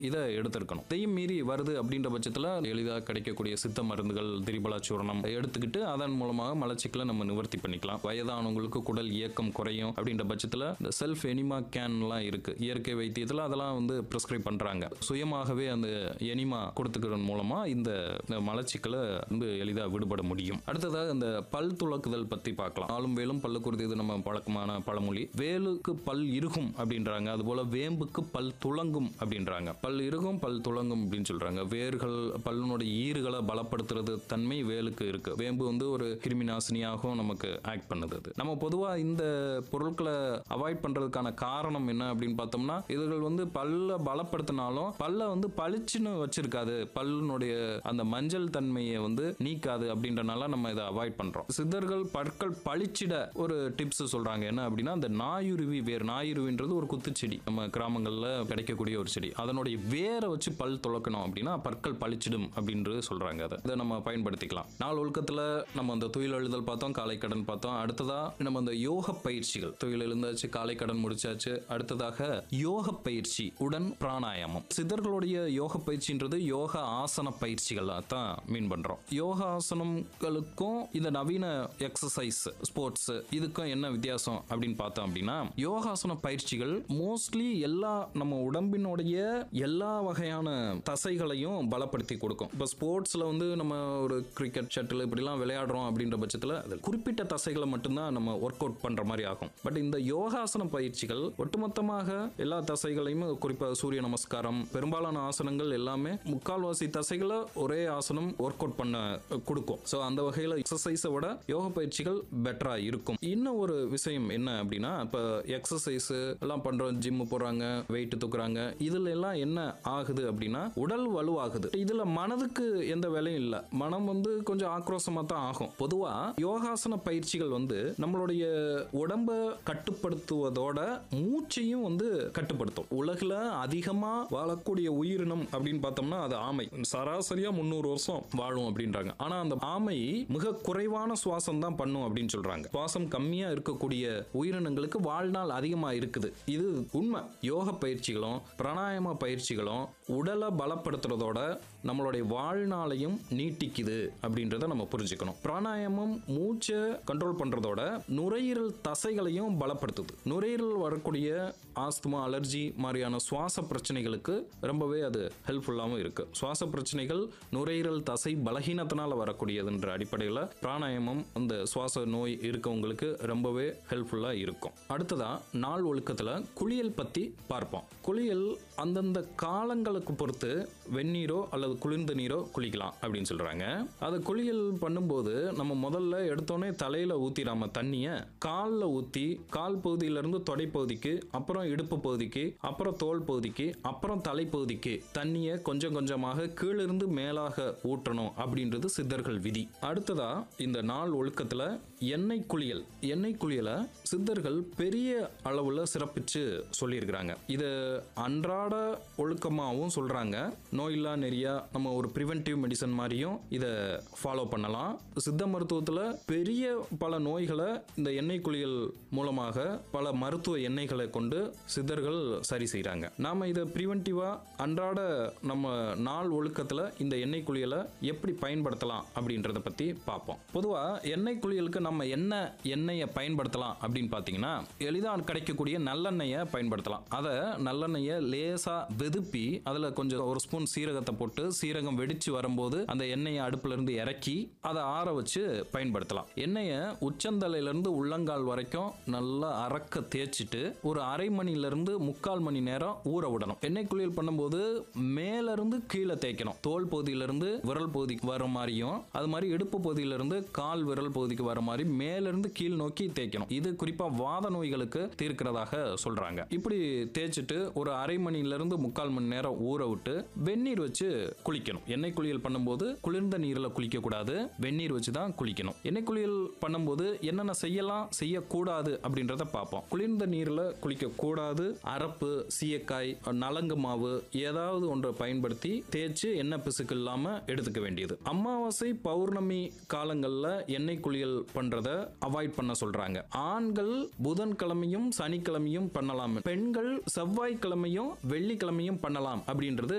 இதை எடுத்திருக்கணும் இதையும் மீறி வருது அப்படின்ற பட்சத்தில் எளிதாக கிடைக்கக்கூடிய சித்த மருந்துகள் திரிபலா சூரணம் எடுத்துக்கிட்டு அதன் மூலமாக மலச்சிக்கலை நம்ம நிவர்த்தி பண்ணிக்கலாம் வயதானவங்களுக்கு குடல் இயக்கம் குறையும் அப்படின்ற பட்சத்தில் இந்த செல்ஃப் எனிமா கேன்லாம் இருக்கு இயற்கை வைத்தியத்தில் அதெல்லாம் வந்து ப்ரிஸ்கிரைப் பண்றாங்க சுயமாகவே அந்த எனிமா கொடுத்துக்கிறதன் மூலமா இந்த இந்த மலச்சிக்கலை வந்து எளிதாக விடுபட முடியும் அடுத்ததாக இந்த பல் துலக்குதல் பத்தி பார்க்கலாம் ஆளும் வேலும் பல்லு குருதி இது நம்ம பழக்கமான பழமொழி வேலுக்கு பல் இறுகும் அப்படின்றாங்க அதுபோல வேம்புக்கு பல் துளங்கும் அப்படின்றாங்க பல் இறுகும் பல் துளங்கும் அப்படின்னு சொல்றாங்க வேர்கள் பல்லுனுடைய ஈறுகளை பலப்படுத்துறது தன்மை வேலுக்கு இருக்கு வேம்பு வந்து ஒரு கிருமி நாசினியாகவும் நமக்கு ஆக்ட் பண்ணுது அது நம்ம பொதுவா இந்த பொருட்களை அவாய்ட் பண்றதுக்கான காரணம் என்ன அப்படின்னு பார்த்தோம்னா இதுகள் வந்து பல்ல பலப்படுத்தினாலும் பல்ல வந்து பளிச்சுன்னு வச்சிருக்காது பல்லுனுடைய அந்த மஞ்சள் தன்மையை வந்து நீக்காது அப்படின்றனால நம்ம இதை அவாய்ட் பண்றோம் சித்தர்கள் பற்கள் பளிச்சிட ஒரு டிப்ஸ் சொல்றாங்க என்ன அப்படின்னா அந்த நாயுருவி வேர் நாயுருவின்றது ஒரு குத்துச்செடி நம்ம கிராமங்கள்ல கிடைக்கக்கூடிய ஒரு செடி அதனுடைய வேரை வச்சு பல் துளக்கணும் அப்படின்னா பற்கள் பளிச்சிடும் அப்படின்றது சொல்றாங்க அதை இதை நம்ம பயன்படுத்திக்கலாம் நாள் ஒழுக்கத்துல நம்ம அந்த துயில் எழுதல் பார்த்தோம் காலை கடன் பார்த்தோம் அடுத்ததா நம்ம அந்த யோக பயிற்சிகள் துயில் எழுந்தாச்சு காலை கடன் முடிச்சாச்சு அடுத்ததாக யோக பயிற்சி உடன் பிராணாயாமம் சித்தர்களுடைய யோக பயிற்சின்றது யோக ஆசன பயிற்சிகள் தான் மீன் பண்றோம் யோக ஆசனங்களுக்கும் இந்த நவீன எக்ஸசைஸ் ஸ்போர்ட்ஸ் இதுக்கும் என்ன வித்தியாசம் அப்படின்னு பார்த்தோம் அப்படின்னா யோகாசன பயிற்சிகள் மோஸ்ட்லி எல்லா நம்ம உடம்பினுடைய எல்லா வகையான தசைகளையும் பலப்படுத்தி கொடுக்கும் இப்போ ஸ்போர்ட்ஸ்ல வந்து நம்ம ஒரு கிரிக்கெட் ஷட்டில் இப்படிலாம் விளையாடுறோம் அப்படின்ற பட்சத்தில் அதில் குறிப்பிட்ட தசைகளை மட்டும்தான் நம்ம ஒர்க் அவுட் பண்ற மாதிரி ஆகும் பட் இந்த யோகாசன பயிற்சிகள் ஒட்டுமொத்தமாக எல்லா தசைகளையும் குறிப்பாக சூரிய நமஸ்காரம் பெரும்பாலான ஆசனங்கள் எல்லாமே முக்கால்வாசி தசைகளை ஒரே ஆசனம் ஒர்க் அவுட் பண்ண கொடுக்கும் ஸோ அந்த வகையில் எக்ஸசைஸை விட யோக பயிற்சிகள் பெட்டரா இருக்கும் இன்னும் ஒரு விஷயம் என்ன அப்படின்னா இப்போ எக்ஸசைஸ் எல்லாம் பண்றோம் ஜிம் போறாங்க வெயிட் தூக்குறாங்க இதுல எல்லாம் என்ன ஆகுது அப்படின்னா உடல் வலுவாகுது இதுல மனதுக்கு எந்த வேலையும் இல்லை மனம் வந்து கொஞ்சம் ஆக்ரோஷமா தான் ஆகும் பொதுவா யோகாசன பயிற்சிகள் வந்து நம்மளுடைய உடம்ப கட்டுப்படுத்துவதோட மூச்சையும் வந்து கட்டுப்படுத்தும் உலகில் அதிகமா வாழக்கூடிய உயிரினம் அப்படின்னு பார்த்தோம்னா அது ஆமை சராசரியா முந்நூறு வருஷம் வாழும் அப்படின்றாங்க ஆனா அந்த ஆமை மிக குறைவான சுவாசம் தான் பண்ணும் அப்படின்னு சொல்றாங்க சுவாசம் கம்மியா இருக்கக்கூடிய உயிரினங்களுக்கு வாழ்நாள் அதிகமா இருக்குது இது உண்மை யோக பயிற்சிகளும் பிராணாயாம பயிற்சிகளும் உடலை பலப்படுத்துறதோட நம்மளுடைய வாழ்நாளையும் நீட்டிக்குது அப்படின்றத நம்ம புரிஞ்சுக்கணும் பிராணாயாமம் மூச்சை கண்ட்ரோல் பண்றதோட நுரையீரல் தசைகளையும் பலப்படுத்துது நுரையீரல் வரக்கூடிய ஆஸ்துமா அலர்ஜி மாதிரியான சுவாச பிரச்சனைகளுக்கு ரொம்பவே அது ஹெல்ப்ஃபுல்லாகவும் இருக்கு சுவாச பிரச்சனைகள் நுரையீரல் தசை பலகீனத்தினால வரக்கூடியதுன்ற அடிப்படையில் பிராணாயாமம் அந்த சுவாச நோய் இருக்கவங்களுக்கு ரொம்பவே ஹெல்ப்ஃபுல்லாக இருக்கும் அடுத்ததா நாள் ஒழுக்கத்தில் குளியல் பற்றி பார்ப்போம் குளியல் அந்தந்த காலங்களுக்கு பொறுத்து வெந்நீரோ அல்லது குளிர்ந்த நீரோ குளிக்கலாம் அப்படின்னு சொல்றாங்க அது குளியல் பண்ணும்போது நம்ம முதல்ல எடுத்தோடனே தலையில ஊத்திராம தண்ணியை காலில் ஊத்தி கால் பகுதியிலிருந்து தொடைப்பகுதிக்கு அப்புறம் இடுப்பு பகுதிக்கு அப்புறம் தோல் பகுதிக்கு அப்புறம் தலைப்பகுதிக்கு தண்ணியை கொஞ்சம் கொஞ்சமாக கீழிருந்து மேலாக ஊற்றணும் அப்படின்றது சித்தர்கள் விதி அடுத்ததா இந்த நாள் ஒழுக்கத்துல எண்ணெய் குளியல் எண்ணெய் குளியலை சித்தர்கள் பெரிய அளவுல சிறப்பிச்சு சொல்லியிருக்கிறாங்க இது அன்றாட ஒழுக்கமாகவும் சொல்றாங்க நோயில்லா நெறியா நம்ம ஒரு ப்ரிவென்டிவ் மெடிசன் மாதிரியும் இதை ஃபாலோ பண்ணலாம் சித்த மருத்துவத்தில் பெரிய பல நோய்களை இந்த எண்ணெய் குளியல் மூலமாக பல மருத்துவ எண்ணெய்களை கொண்டு சித்தர்கள் சரி செய்கிறாங்க நாம இதை ப்ரிவென்டிவா அன்றாட நம்ம நாள் ஒழுக்கத்தில் இந்த எண்ணெய் குளியலை எப்படி பயன்படுத்தலாம் அப்படின்றத பற்றி பார்ப்போம் பொதுவாக எண்ணெய் குளியலுக்கு நம்ம என்ன எண்ணெயை பயன்படுத்தலாம் அப்படின்னு பார்த்தீங்கன்னா எளிதாக கிடைக்கக்கூடிய நல்லெண்ணெயை பயன்படுத்தலாம் அதை நல்லெண்ணெயை லேசாக வெதுப்பி அதில் கொஞ்சம் ஒரு ஸ்பூன் சீரகத்தை போட்டு சீரகம் வெடிச்சு வரும்போது அந்த எண்ணெயை அடுப்புல இருந்து இறக்கி அதை ஆற வச்சு பயன்படுத்தலாம் எண்ணெயை உச்சந்தலையிலிருந்து உள்ளங்கால் வரைக்கும் நல்லா அறக்க தேய்ச்சிட்டு ஒரு அரை மணில இருந்து முக்கால் மணி நேரம் ஊற விடணும் எண்ணெய் குளியல் பண்ணும்போது மேல இருந்து கீழே தேய்க்கணும் தோல் பகுதியிலிருந்து விரல் பகுதிக்கு வர மாதிரியும் அது மாதிரி இடுப்பு பகுதியிலிருந்து கால் விரல் பகுதிக்கு வர மாதிரி மேல இருந்து கீழ் நோக்கி தேய்க்கணும் இது குறிப்பா வாத நோய்களுக்கு தீர்க்கிறதாக சொல்றாங்க இப்படி தேய்ச்சிட்டு ஒரு அரை மணில இருந்து முக்கால் மணி நேரம் ஊற விட்டு வெந்நீர் வச்சு குளிக்கணும் எண்ணெய் குளியல் பண்ணும்போது குளிர்ந்த நீர்ல குளிக்க கூடாது வெந்நீர் வச்சு தான் குளிக்கணும் எண்ணெய் குளியல் பண்ணும்போது என்னென்ன செய்யலாம் செய்யக்கூடாது அப்படின்றத பார்ப்போம் குளிர்ந்த நீர்ல குளிக்க கூடாது அரப்பு சீயக்காய் நலங்கு மாவு ஏதாவது ஒன்றை பயன்படுத்தி தேய்ச்சு எண்ணெய் பிசுக்கு இல்லாம எடுத்துக்க வேண்டியது அமாவாசை பௌர்ணமி காலங்கள்ல எண்ணெய் குளியல் பண்றத அவாய்ட் பண்ண சொல்றாங்க ஆண்கள் புதன்கிழமையும் சனிக்கிழமையும் பண்ணலாம் பெண்கள் செவ்வாய்க்கிழமையும் வெள்ளிக்கிழமையும் பரிசோதனையும் பண்ணலாம் அப்படின்றது